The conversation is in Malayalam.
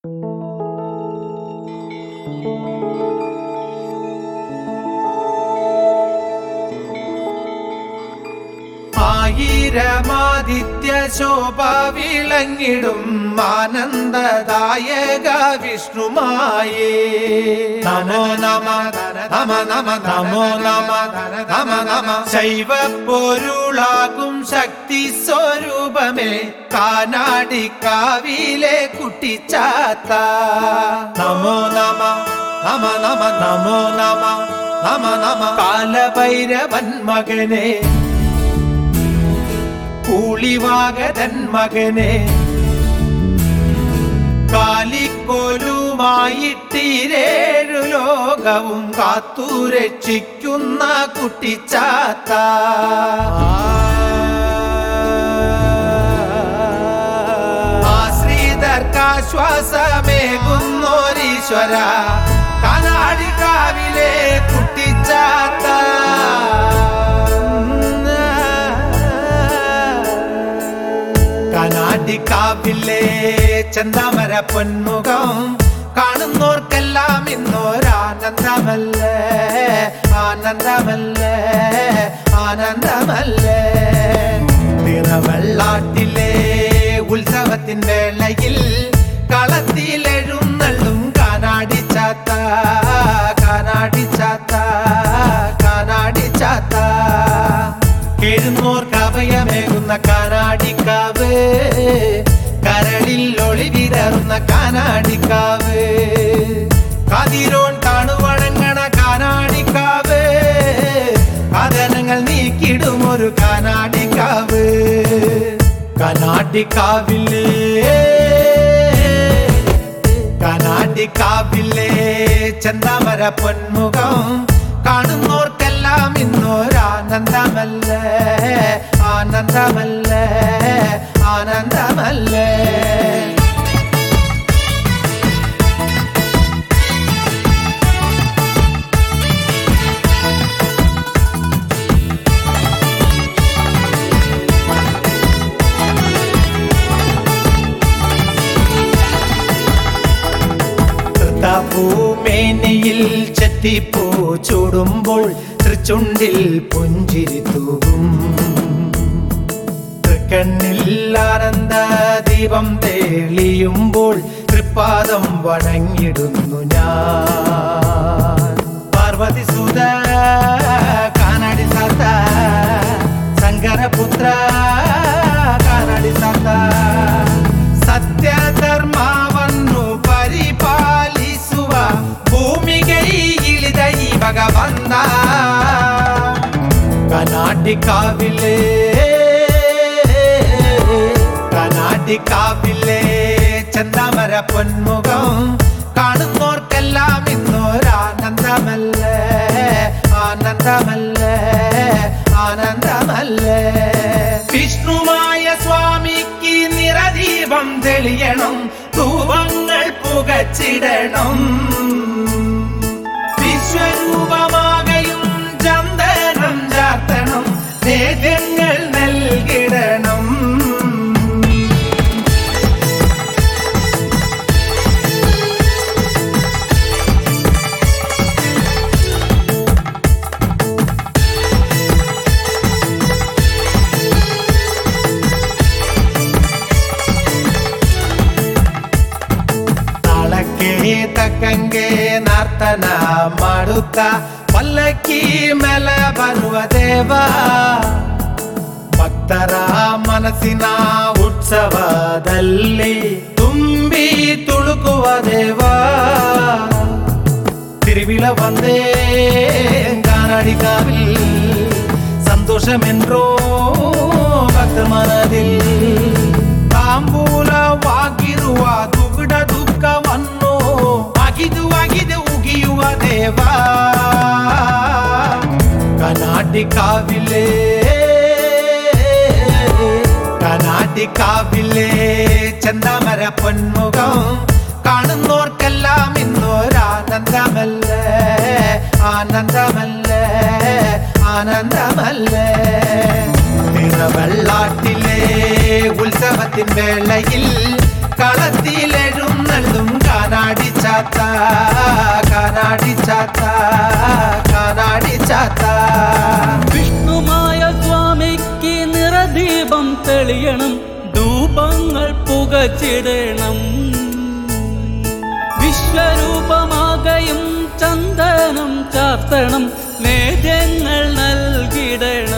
ആയിരമാദിത്യ ശോഭ വിളങ്ങിടും ആനന്ദദായക വിഷ്ണുമായേ നമോ നമ നമ നമ നമോ നമ നമ നമ ശൈവ പൊരുളാകും ശക്തി സ്വരൂപമേ കാനാടി കാവിലെ കുട്ടിച്ചാത്ത നമോ നമ നമ നമ നമോ നമ നമ നമ കാലഭൈരവൻ മകനെ കൂളിവാകതൻ മകനെ കാലിക്കോലുമായിട്ടീരേഴു ലോകവും കാത്തുരക്ഷിക്കുന്ന കുട്ടിച്ചാത്ത ആശ്രിതർക്കാശ്വാസമേകുന്നോരീശ്വര കനാടി കാവിലെ കുട്ടിച്ചാത്ത കനാടിക്കാവിലെ ചന്താമര പൊന്മുഖം കാണുന്നോർക്കെല്ലാം ഇന്നോരാനന്ദമല്ലേ ആനന്ദമല്ലേ ആനന്ദമല്ലേ നിറവെള്ളാട്ടിലെ ഉത്സവത്തിൻ വേളയിൽ കളത്തിലെഴുന്നള്ളും കാനാടി ചാത്ത കാനാടി ചാത്ത കാനാടി ചാത്ത എഴുന്നോർക്ക് അഭയമേകുന്ന കാനാടിക്കാവ് കരളിൽ ഒളിവിതറുന്ന കാനാടിക്കാവ് കതിരോൺ കാണുവണങ്ങണ കാനാടിക്കാവ് കഥനങ്ങൾ നീക്കിടും ഒരു കാനാടിക്കാവ് കനാടിക്കാവില്ലേ കനാടിക്കാവില്ലേ ചന്താമര പൊന്മുഖം കാണുന്നോർക്കെല്ലാം ഇന്നൊരാനന്ദമല്ലേ ആനന്ദമല്ലേ ആനന്ദമല്ലേ ഭൂമേനിയിൽ ചെത്തിപ്പൂ ചൂടുമ്പോൾ തൃച്ചുണ്ടിൽ പുഞ്ചിരി തൂകും തൃക്കണ്ണിൽ ആനന്ദ ദീപം തെളിയുമ്പോൾ തൃപ്പാദം വണങ്ങിടുന്നു ഞാൻ പാർവതി സുത കാനടി സാത്ത ശങ്കരപുത്ര കാനടി സാത്ത ಸತ್ಯಧರ್ಮವನ್ನು ಪರಿಪಾಲಿಸುವ ಭೂಮಿಗೆ ಇಳಿದ ಈ ಭಗವಂತ ಕರ್ನಾಟಕವಿಲೆ കർണാടിക്കാവിലെ ചന്ദമര പൊന്മുഖം കാണുന്നോർക്കെല്ലാം ഇന്നൊരാനന്ദമല്ലേ ആനന്ദമല്ലേ ആനന്ദമല്ലേ വിഷ്ണുമായ സ്വാമിക്ക് നിറദീപം തെളിയണം ധൂപങ്ങൾ പുകച്ചിടണം വിശ്വരൂപമാകയും ചന്ദനം ചാർത്തണം നേദ്യങ്ങൾ നൽകിടണം ತಾಳಕ್ಕೆ ತಕ್ಕಂಗೆ ನರ್ತನ ಮಾಡುತ್ತ ಪಲ್ಲಕ್ಕಿ ಮೇಲೆ ಬರುವ ದೇವ ಭಕ್ತರ ಮನಸ್ಸಿನ ಉತ್ಸವದಲ್ಲಿ ತುಂಬಿ ತುಳುಕುವ ದೇವ திருவிழ வந்தே கானடிக்காவில் சந்தோஷம் என்றோ ಭಕ್ತ ಮನದಿಲ್ ತಾಂಬೂಲವಾಗಿರುವ ದುಗುಡ ದುಃಖವನ್ನು ಅಗಿದು ಅಗಿದು ಉಗಿಯುವ ದೇವ ಕನಾಟಿಕಾವಿಲೆ കനാട്ടിക്കാവിലെ ചന്ദമര പൊന്മുഖം കാണുന്നോർക്കെല്ലാം ഇന്നൊരാനന്ദമല്ലേ ആനന്ദമല്ലേ ആനന്ദമല്ലേ നിറവെള്ളാട്ടിലെ ഉത്സവത്തിൻ വേളയിൽ കളത്തിലെഴുന്നള്ളും ചാത്ത കാനാടി ചാത്ത കാനാടി ചാത്ത വിഷ്ണുമായ സ്വാമിക്ക് നിറദീപം തെളിയണം ധൂപങ്ങൾ പുകച്ചിടണം വിശ്വരൂപമാകയും ചന്ദനം ചാർത്തണം നേദ്യങ്ങൾ നൽകിടണം